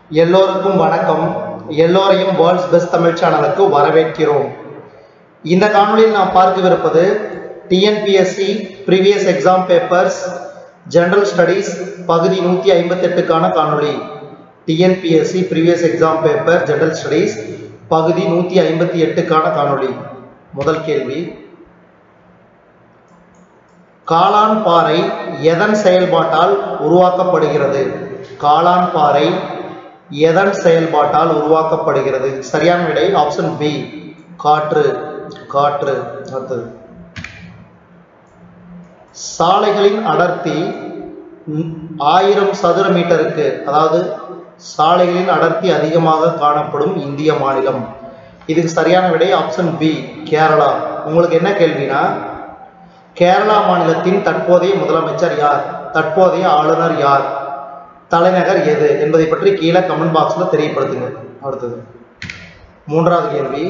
எல்லோருக்கும் வணக்கம் எல்லோரையும் வேர்ல்ட்ஸ் பெஸ்ட் தமிழ் சேனலுக்கு வரவேற்கிறோம் இந்த காணொளியில் நாம் பார்க்கவிருப்பது TNPSC previous exam papers general studies பகுதி நூற்றி ஐம்பத்தெட்டுக்கான காணொளி TNPSC previous exam paper general studies பகுதி நூற்றி ஐம்பத்தி எட்டுக்கான காணொளி முதல் கேள்வி காளான் பாறை எதன் செயல்பாட்டால் உருவாக்கப்படுகிறது காளான் பாறை எதன் செயல்பாட்டால் உருவாக்கப்படுகிறது சரியான விடை ஆப்ஷன் பி காற்று காற்று அடுத்தது சாலைகளின் அடர்த்தி ம், ஆயிரம் சதுர மீட்டருக்கு அதாவது சாலைகளின் அடர்த்தி அதிகமாக காணப்படும் இந்திய மாநிலம் இதுக்கு சரியான விடை ஆப்ஷன் பி கேரளா உங்களுக்கு என்ன கேள்வினா கேரளா மாநிலத்தின் தற்போதைய முதலமைச்சர் யார் தற்போதைய ஆளுநர் யார் தலைநகர் எது என்பதை பற்றி கீழே கமெண்ட் பாக்ஸ்ல தெரியப்படுத்துங்க அடுத்தது மூன்றாவது கேள்வி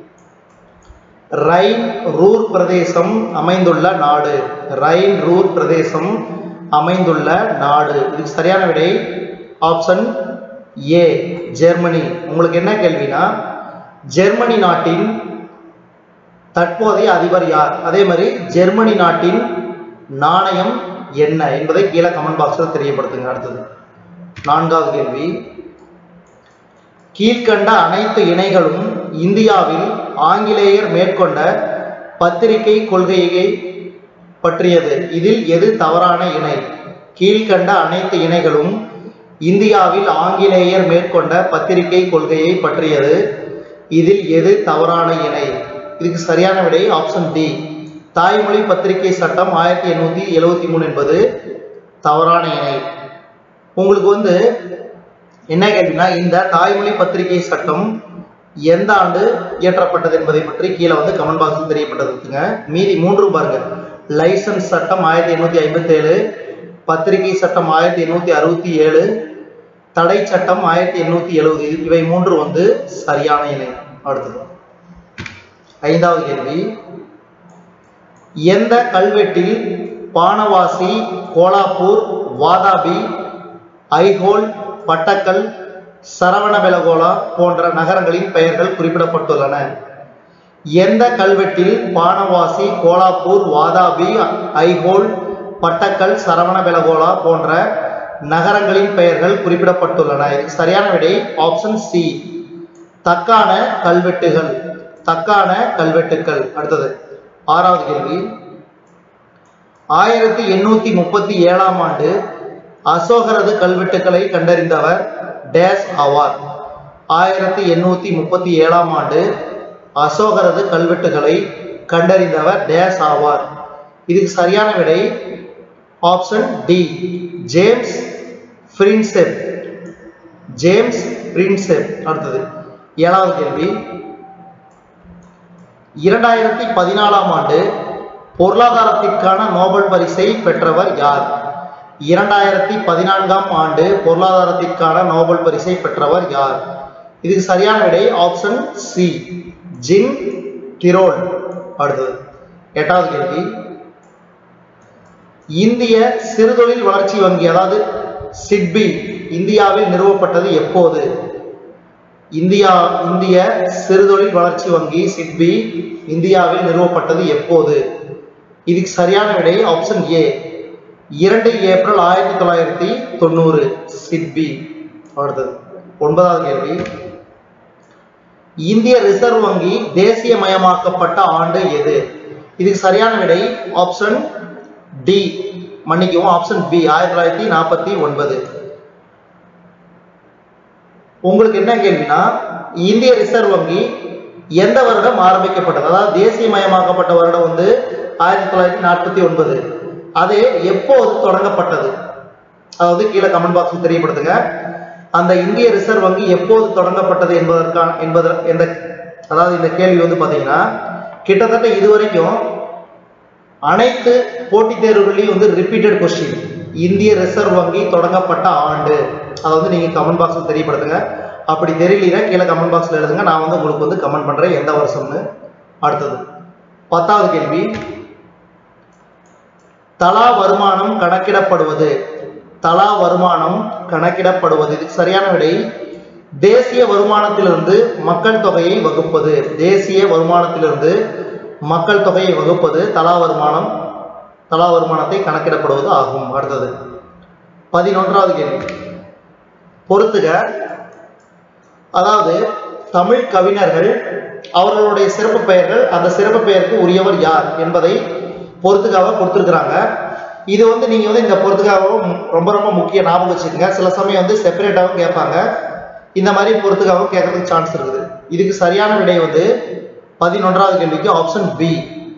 ரைன் ரூர் பிரதேசம் அமைந்துள்ள நாடு ரைன் ரூர் பிரதேசம் அமைந்துள்ள நாடு இதுக்கு சரியான விடை ஆப்ஷன் ஏ ஜெர்மனி உங்களுக்கு என்ன கேள்வினா ஜெர்மனி நாட்டின் தற்போதைய அதிபர் யார் அதே மாதிரி ஜெர்மனி நாட்டின் நாணயம் என்ன என்பதை கீழே கமெண்ட் பாக்ஸில் தெரியப்படுத்துங்க அடுத்தது நான்காவது கேள்வி கீழ்கண்ட அனைத்து இணைகளும் இந்தியாவில் ஆங்கிலேயர் மேற்கொண்ட பத்திரிகை கொள்கையை பற்றியது இதில் எது தவறான இணை கீழ்கண்ட அனைத்து இணைகளும் இந்தியாவில் ஆங்கிலேயர் மேற்கொண்ட பத்திரிகை கொள்கையை பற்றியது இதில் எது தவறான இணை இதுக்கு சரியான விடை ஆப்ஷன் டி தாய்மொழி பத்திரிகை சட்டம் ஆயிரத்தி எண்ணூத்தி எழுவத்தி மூணு என்பது தவறான இணை உங்களுக்கு வந்து என்ன கேட்டீங்கன்னா இந்த தாய்மொழி பத்திரிகை சட்டம் எந்த ஆண்டு இயற்றப்பட்டது என்பதை பற்றி கீழே வந்து கமெண்ட் பாக்ஸில் தெரியப்பட்டதுங்க மீதி மூன்றும் பாருங்க லைசன்ஸ் சட்டம் ஆயிரத்தி எண்ணூத்தி ஐம்பத்தி ஏழு பத்திரிகை சட்டம் ஆயிரத்தி எண்ணூத்தி அறுபத்தி ஏழு தடை சட்டம் ஆயிரத்தி எண்ணூத்தி எழுபது இவை மூன்று வந்து சரியான இணை அடுத்தது ஐந்தாவது கேள்வி எந்த கல்வெட்டில் பானவாசி கோலாப்பூர் வாதாபி ஐஹோல் பட்டக்கல் சரவணபெலகோலா போன்ற நகரங்களின் பெயர்கள் குறிப்பிடப்பட்டுள்ளன எந்த கல்வெட்டில் பானவாசி கோலாப்பூர் வாதாபி ஐஹோல் பட்டக்கல் சரவணபெலகோலா போன்ற நகரங்களின் பெயர்கள் குறிப்பிடப்பட்டுள்ளன இதுக்கு சரியான விடை ஆப்ஷன் சி தக்கான கல்வெட்டுகள் தக்கான கல்வெட்டுக்கள் அடுத்தது ஆறாவது கேள்வி ஆயிரத்தி எண்ணூத்தி முப்பத்தி ஏழாம் ஆண்டு அசோகரது கல்வெட்டுக்களை கண்டறிந்தவர் டேஸ் ஆவார் ஆயிரத்தி எண்ணூத்தி முப்பத்தி ஏழாம் ஆண்டு அசோகரது கல்வெட்டுகளை கண்டறிந்தவர் டேஸ் ஆவார் இதுக்கு சரியான விடை option D James Prinsep James Prinsep அடுத்தது ஏழாவது கேள்வி இரண்டாயிரத்தி பதினாலாம் ஆண்டு பொருளாதாரத்திற்கான நோபல் பரிசை பெற்றவர் யார் இரண்டாயிரத்தி பதினான்காம் ஆண்டு பொருளாதாரத்திற்கான நோபல் பரிசை பெற்றவர் யார் இதுக்கு சரியான விடை ஆப்ஷன் சி ஜின் டிரோல் அடுத்தது எட்டாவது கேள்வி இந்திய சிறுதொழில் வளர்ச்சி வங்கி அதாவது சிட்பி இந்தியாவில் நிறுவப்பட்டது எப்போது இந்தியா இந்திய சிறுதொழில் வளர்ச்சி வங்கி சிட்பி இந்தியாவில் நிறுவப்பட்டது எப்போது இதுக்கு சரியான விடை ஆப்ஷன் ஏ இரண்டு ஏப்ரல் ஆயிரத்தி தொள்ளாயிரத்தி தொண்ணூறு சிட்பி அடுத்தது ஒன்பதாவது கேள்வி இந்திய ரிசர்வ் வங்கி தேசியமயமாக்கப்பட்ட ஆண்டு எது இதுக்கு சரியான விடை ஆப்ஷன் டி மன்னிக்கவும் ஆப்ஷன் பி ஆயிரத்தி தொள்ளாயிரத்தி நாற்பத்தி ஒன்பது உங்களுக்கு என்ன கேள்வினா இந்திய ரிசர்வ் வங்கி எந்த வருடம் ஆரம்பிக்கப்பட்டது அதாவது தேசியமயமாக்கப்பட்ட வருடம் வந்து ஆயிரத்தி தொள்ளாயிரத்தி நாற்பத்தி ஒன்பது அது எப்போது தொடங்கப்பட்டது அதாவது கீழே கமெண்ட் பாக்ஸில் தெரியப்படுத்துங்க அந்த இந்திய ரிசர்வ் வங்கி எப்போது தொடங்கப்பட்டது என்பதற்கான என்பத எந்த அதாவது இந்த கேள்வி வந்து பார்த்தீங்கன்னா கிட்டத்தட்ட இதுவரைக்கும் அனைத்து போட்டித் தேர்வுகளையும் வந்து ரிப்பீட்டட் கொஸ்டின் இந்திய ரிசர்வ் வங்கி தொடங்கப்பட்ட ஆண்டு அதை வந்து நீங்க கமெண்ட் பாக்ஸில் தெரியப்படுத்துங்க அப்படி தெரியலனா கீழே கமெண்ட் பாக்ஸ்ல எழுதுங்க நான் வந்து உங்களுக்கு வந்து கமெண்ட் பண்றேன் எந்த வருஷம்னு அடுத்தது பத்தாவது கேள்வி தலா வருமானம் கணக்கிடப்படுவது தலா வருமானம் கணக்கிடப்படுவது இதுக்கு சரியான விடை தேசிய வருமானத்திலிருந்து மக்கள் தொகையை வகுப்பது தேசிய வருமானத்திலிருந்து மக்கள் தொகையை வகுப்பது தலா வருமானம் தலா வருமானத்தை கணக்கிடப்படுவது ஆகும் அடுத்தது பதினொன்றாவது கேள்வி பொறுத்துக அதாவது தமிழ் கவிஞர்கள் அவர்களுடைய சிறப்பு பெயர்கள் அந்த சிறப்பு பெயருக்கு உரியவர் யார் என்பதை பொறுத்துக்காக கொடுத்துருக்குறாங்க இது வந்து நீங்க வந்து இந்த பொறுத்துக்காகவும் ரொம்ப ரொம்ப முக்கிய ஞாபகம் வச்சுக்கோங்க சில சமயம் வந்து செப்பரேட்டாகவும் கேட்பாங்க இந்த மாதிரி பொறுத்துக்காகவும் கேட்கறதுக்கு சான்ஸ் இருக்குது இதுக்கு சரியான விடை வந்து பதினொன்றாவது கேள்விக்கு ஆப்ஷன் பி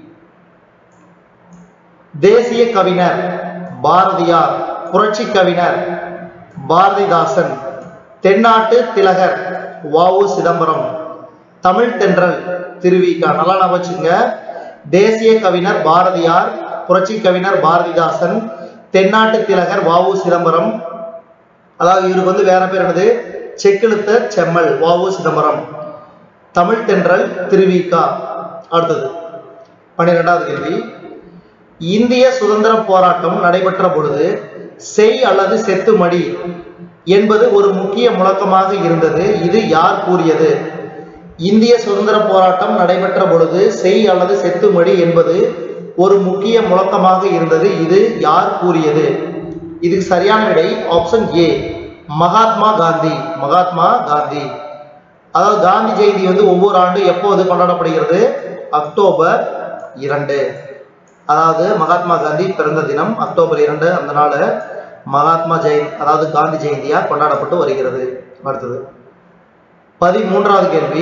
தேசிய கவிஞர் பாரதியார் புரட்சி கவிஞர் பாரதிதாசன் தென்னாட்டு திலகர் வாவு சிதம்பரம் தமிழ் தென்றல் திருவிக்கா நல்லா ஞாபகம் வச்சுங்க தேசிய கவிஞர் பாரதியார் புரட்சி கவிஞர் பாரதிதாசன் தென்னாட்டு திலகர் வாவு சிதம்பரம் அதாவது இவருக்கு வந்து வேற பேர் என்னது செக்கெழுத்த செம்மல் வாவு சிதம்பரம் தமிழ் தென்றல் திருவிக்கா அடுத்தது பன்னிரெண்டாவது கேள்வி இந்திய சுதந்திர போராட்டம் நடைபெற்ற பொழுது செய் அல்லது செத்து மடி என்பது ஒரு முக்கிய முழக்கமாக இருந்தது இது யார் கூறியது இந்திய சுதந்திர போராட்டம் நடைபெற்ற பொழுது செய் அல்லது செத்து மடி என்பது ஒரு முக்கிய முழக்கமாக இருந்தது இது யார் கூறியது இதுக்கு சரியான விடை ஆப்ஷன் ஏ மகாத்மா காந்தி மகாத்மா காந்தி அதாவது காந்தி ஜெயந்தி வந்து ஒவ்வொரு ஆண்டு எப்போது கொண்டாடப்படுகிறது அக்டோபர் இரண்டு அதாவது மகாத்மா காந்தி பிறந்த தினம் அக்டோபர் இரண்டு அந்த நாள் மகாத்மா ஜெயந்தி அதாவது காந்தி ஜெயந்தியா கொண்டாடப்பட்டு வருகிறது அடுத்தது பதிமூன்றாவது கேள்வி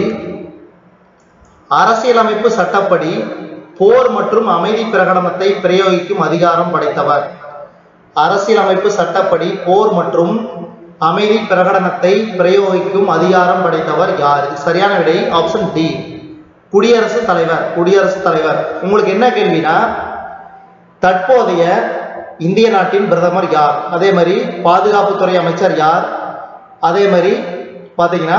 அரசியலமைப்பு சட்டப்படி போர் மற்றும் அமைதி பிரகடனத்தை பிரயோகிக்கும் அதிகாரம் படைத்தவர் அரசியலமைப்பு சட்டப்படி போர் மற்றும் அமைதி பிரகடனத்தை பிரயோகிக்கும் அதிகாரம் படைத்தவர் யார் இது சரியான விடை ஆப்ஷன் டி குடியரசுத் தலைவர் குடியரசுத் தலைவர் உங்களுக்கு என்ன கேள்வினா தற்போதைய இந்திய நாட்டின் பிரதமர் யார் அதே மாதிரி பாதுகாப்புத்துறை அமைச்சர் யார் அதே மாதிரி பார்த்தீங்கன்னா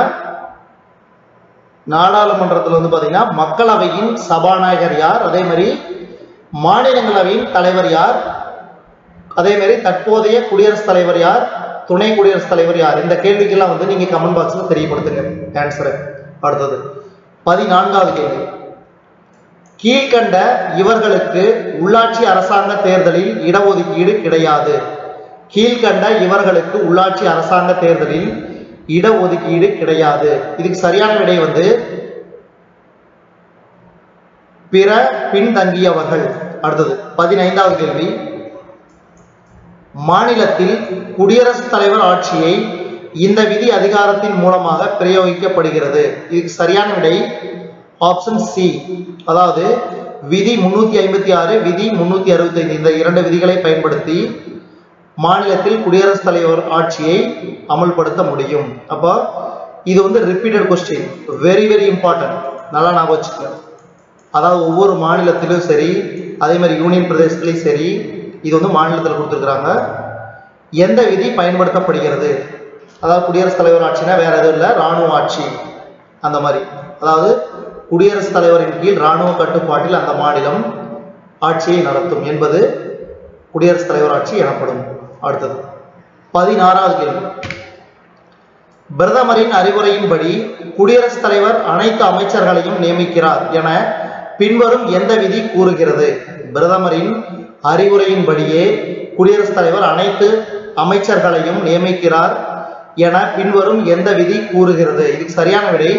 நாடாளுமன்றத்தில் வந்து பார்த்தீங்கன்னா மக்களவையின் சபாநாயகர் யார் அதே மாதிரி மாநிலங்களவையின் தலைவர் யார் அதே மாதிரி தற்போதைய குடியரசுத் தலைவர் யார் துணை குடியரசுத் தலைவர் யார் இந்த கேள்விக்கெல்லாம் வந்து நீங்க கமெண்ட் பாக்ஸ்ல தெரியப்படுத்துங்க ஆன்சரை அடுத்தது பதினான்காவது கேள்வி கீழ்கண்ட இவர்களுக்கு உள்ளாட்சி அரசாங்க தேர்தலில் இடஒதுக்கீடு கிடையாது கீழ்கண்ட இவர்களுக்கு உள்ளாட்சி அரசாங்க தேர்தலில் இடஒதுக்கீடு கிடையாது இதுக்கு சரியான விடை வந்து பிற பின்தங்கியவர்கள் அடுத்தது பதினைந்தாவது கேள்வி மாநிலத்தில் குடியரசுத் தலைவர் ஆட்சியை இந்த விதி அதிகாரத்தின் மூலமாக பிரயோகிக்கப்படுகிறது இதுக்கு சரியான விடை ஆப்ஷன் சி அதாவது விதி முன்னூத்தி ஐம்பத்தி ஆறு விதி முன்னூத்தி அறுபத்தி ஐந்து இந்த இரண்டு விதிகளை பயன்படுத்தி மாநிலத்தில் குடியரசுத் தலைவர் ஆட்சியை அமல்படுத்த முடியும் அப்போ இது வந்து repeated question very very important நல்லா ஞாபகம் வச்சுக்கோங்க அதாவது ஒவ்வொரு மாநிலத்திலும் சரி அதே மாதிரி யூனியன் பிரதேசத்துலையும் சரி இது வந்து மாநிலத்தில் கொடுத்துருக்குறாங்க எந்த விதி பயன்படுத்தப்படுகிறது அதாவது குடியரசுத் தலைவர் ஆட்சினா வேற எதுவும் இல்லை இராணுவ ஆட்சி அந்த மாதிரி அதாவது குடியரசுத் தலைவரின் கீழ் இராணுவ கட்டுப்பாட்டில் அந்த மாநிலம் ஆட்சியை நடத்தும் என்பது குடியரசுத் தலைவர் ஆட்சி எனப்படும் அடுத்தது பதினாறாவது கேள்வி பிரதமரின் அறிவுரையின்படி குடியரசுத் தலைவர் அனைத்து அமைச்சர்களையும் நியமிக்கிறார் என பின்வரும் எந்த விதி கூறுகிறது பிரதமரின் அறிவுரையின்படியே குடியரசுத் தலைவர் அனைத்து அமைச்சர்களையும் நியமிக்கிறார் என பின்வரும் எந்த விதி கூறுகிறது இதுக்கு சரியான விடை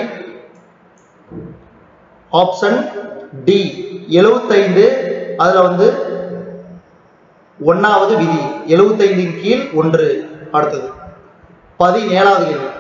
ஆப்ஷன் டி எழுபத்தைந்து அதுல வந்து ஒன்னாவது விதி எழுபத்தைந்தின் கீழ் ஒன்று அடுத்தது பதினேழாவது கேள்வி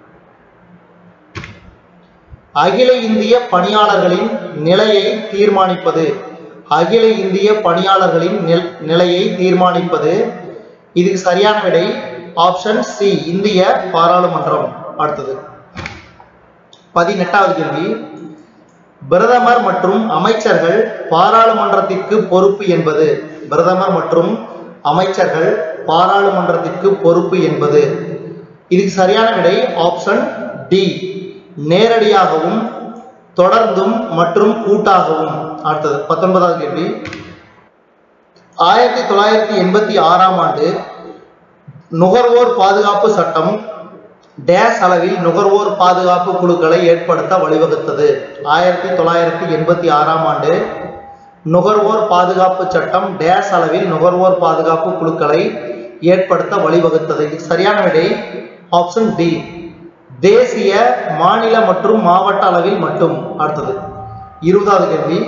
அகில இந்திய பணியாளர்களின் நிலையை தீர்மானிப்பது அகில இந்திய பணியாளர்களின் நில்- நிலையை தீர்மானிப்பது இதுக்கு சரியான விடை ஆப்ஷன் சி இந்திய பாராளுமன்றம் அடுத்தது பதினெட்டாவது கேள்வி பிரதமர் மற்றும் அமைச்சர்கள் பாராளுமன்றத்திற்கு பொறுப்பு என்பது பிரதமர் மற்றும் அமைச்சர்கள் பாராளுமன்றத்திற்கு பொறுப்பு என்பது இதுக்கு சரியான விடை ஆப்ஷன் டி நேரடியாகவும் தொடர்ந்தும் மற்றும் கூட்டாகவும் அடுத்தது பத்தொன்பதாவது கேள்வி ஆயிரத்தி தொள்ளாயிரத்தி எண்பத்தி ஆறாம் ஆண்டு நுகர்வோர் பாதுகாப்பு சட்டம் டேஸ் அளவில் நுகர்வோர் பாதுகாப்பு குழுக்களை ஏற்படுத்த வழிவகுத்தது ஆயிரத்தி தொள்ளாயிரத்தி எண்பத்தி ஆறாம் ஆண்டு நுகர்வோர் பாதுகாப்பு சட்டம் டேஸ் அளவில் நுகர்வோர் பாதுகாப்பு குழுக்களை ஏற்படுத்த வழிவகுத்தது இதுக்கு சரியான விடை ஆப்ஷன் டி தேசிய மாநில மற்றும் மாவட்ட அளவில் மட்டும் அடுத்தது இருபதாவது கேள்வி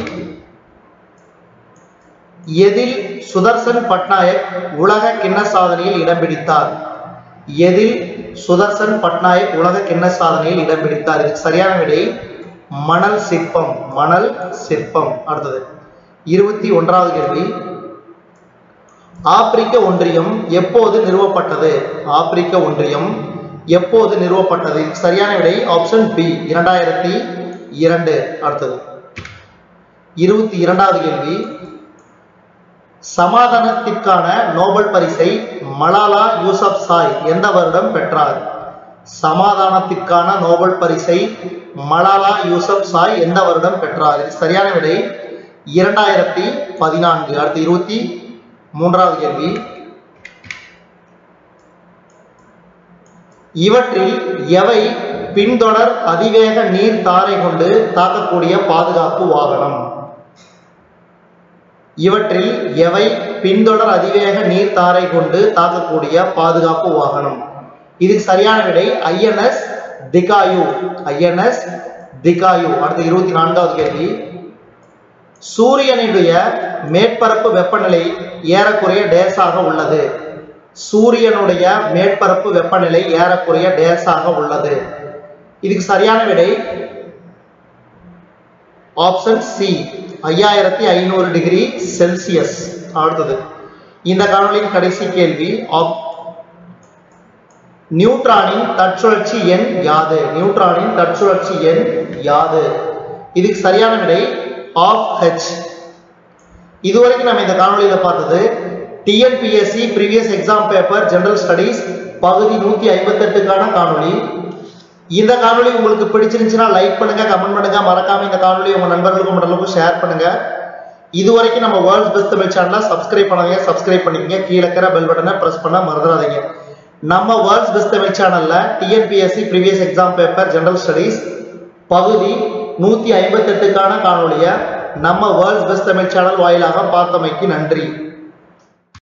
எதில் சுதர்சன் பட்நாயக் உலக கிண்ண சாதனையில் இடம் பிடித்தார் எதில் சுதர்சன் பட்நாயக் உலக கிண்ண சாதனையில் இடம் பிடித்தார் இதுக்கு சரியான விடை மணல் சிற்பம் மணல் சிற்பம் அடுத்தது இருபத்தி ஒன்றாவது கேள்வி ஆப்பிரிக்க ஒன்றியம் எப்போது நிறுவப்பட்டது ஆப்பிரிக்க ஒன்றியம் எப்போது நிறுவப்பட்டது இதுக்கு சரியான விடை ஆப்ஷன் பி இரண்டாயிரத்தி இரண்டு அடுத்தது இருபத்தி இரண்டாவது கேள்வி சமாதானத்திற்கான நோபல் பரிசை மலாலா யூசப் சாய் எந்த வருடம் பெற்றார் சமாதானத்திற்கான நோபல் பரிசை மலாலா யூசப் சாய் எந்த வருடம் பெற்றார் இது சரியான விடை இரண்டாயிரத்தி பதினான்கு அடுத்து இருபத்தி மூன்றாவது கேள்வி இவற்றில் எவை பின்தொடர் அதிவேக நீர் தாரை கொண்டு தாக்கக்கூடிய பாதுகாப்பு வாகனம் இவற்றில் எவை பின்தொடர் அதிவேக நீர் தாரை கொண்டு தாக்கக்கூடிய பாதுகாப்பு வாகனம் இதுக்கு சரியான விடை ஐஎன்எஸ் திகாயு ஐஎன்எஸ் திகாயு அடுத்து இருபத்தி நான்காவது கேள்வி சூரியனுடைய மேற்பரப்பு வெப்பநிலை ஏறக்குறைய டேஸாக உள்ளது சூரியனுடைய மேற்பரப்பு வெப்பநிலை ஏறக்குறைய டேஸாக உள்ளது இதுக்கு சரியான விடை ஆப்ஷன் சி ஐயாயிரத்தி ஐநூறு டிகிரி செல்சியஸ் அடுத்தது இந்த காணொலியின் கடைசி கேள்வி நியூட்ரானின் தற்சுழற்சி எண் யாது நியூட்ரானின் தற்சுழற்சி எண் யாது இதுக்கு சரியான விடை ஆஃப் ஹெச் இதுவரைக்கும் நம்ம இந்த காணொலியில பார்த்தது TNPSC previous exam paper general studies பகுதி நூத்தி ஐம்பத்தெட்டுக்கான காணொலி இந்த காணொலி உங்களுக்கு பிடிச்சிருந்துச்சுன்னா லைக் பண்ணுங்க கமெண்ட் பண்ணுங்க மறக்காம இந்த காணொலி உங்க நண்பர்களுக்கும் மற்றவங்களுக்கும் ஷேர் பண்ணுங்க இது வரைக்கும் நம்ம வேர்ல்ட்ஸ் பெஸ்ட் தமிழ் சேனலை சப்ஸ்கிரைப் பண்ணாதீங்க சப்ஸ்கிரைப் பண்ணிக்கங்க கீழே இருக்கிற பெல் பட்டனை பிரஸ் பண்ண மறந்துடாதீங்க நம்ம வேர்ல்ட்ஸ் பெஸ்ட் தமிழ் சேனல்ல TNPSC previous exam paper general studies பகுதி நூத்தி ஐம்பத்தெட்டுக்கான காணொலியை நம்ம வேர்ல்ட்ஸ் பெஸ்ட் தமிழ் சேனல் வாயிலாக பார்த்தமைக்கு நன்றி